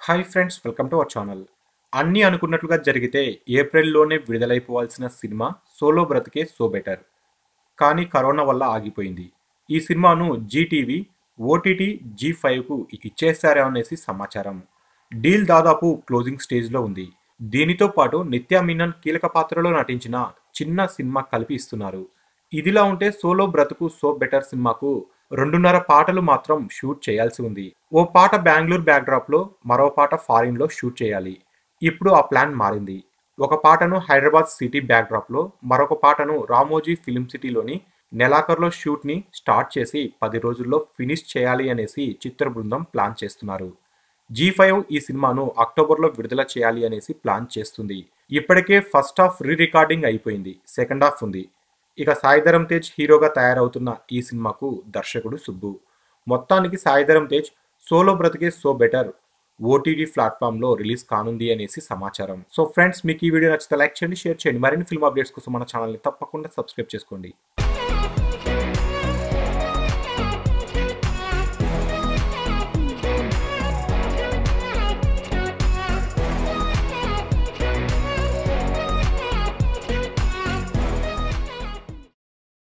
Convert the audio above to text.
hi friends welcome to our channel అన్నీ అనుకున్నట్లుగా జరిగితే ఏప్రిల్లోనే విడుదలైపోవాల్సిన సినిమా సోలో బ్రతికే సో బెటర్ కానీ కరోనా వల్ల ఆగిపోయింది ఈ సినిమాను జీటీవీ ఓటీటీ జీ ఫైవ్కు ఇచ్చేస్తారా అనేసి సమాచారం డీల్ దాదాపు క్లోజింగ్ స్టేజ్లో ఉంది దీనితో పాటు నిత్యా మీనన్ కీలక పాత్రలో నటించిన చిన్న సినిమా కలిపి ఇస్తున్నారు ఇదిలా ఉంటే సోలో బ్రతుకు సో బెటర్ సినిమాకు రెండున్నర పాటలు మాత్రం షూట్ చేయాల్సి ఉంది ఓ పాట బెంగళూరు బ్యాక్డ్రాప్ లో మరో పాట ఫారిన్ లో షూట్ చేయాలి ఇప్పుడు ఆ ప్లాన్ మారింది ఒక పాటను హైదరాబాద్ సిటీ బ్యాక్డ్రాప్ లో మరొక పాటను రామోజీ ఫిలిం సిటీలోని నెలాఖరులో షూట్ ని స్టార్ట్ చేసి పది రోజుల్లో ఫినిష్ చేయాలి అనేసి చిత్ర బృందం ప్లాన్ చేస్తున్నారు జీ ఫైవ్ ఈ సినిమాను అక్టోబర్లో విడుదల చేయాలి అనేసి ప్లాన్ చేస్తుంది ఇప్పటికే ఫస్ట్ హాఫ్ రీ రికార్డింగ్ అయిపోయింది సెకండ్ హాఫ్ ఉంది ఇక సాయిధరం తేజ్ హీరోగా తయారవుతున్న ఈ సినిమాకు దర్శకుడు సుబ్బు మొత్తానికి సాయిధరం తేజ్ సోలో బ్రతికే సో బెటర్ ఓటీటీ ప్లాట్ఫామ్లో రిలీజ్ కానుంది అనేసి సమాచారం సో ఫ్రెండ్స్ మీకు ఈ వీడియో నచ్చితే లైక్ చేయండి షేర్ చేయండి మరిన్ని ఫిల్మ్ అప్డేట్స్ కోసం మన ఛానల్ని తప్పకుండా సబ్స్క్రైబ్ చేసుకోండి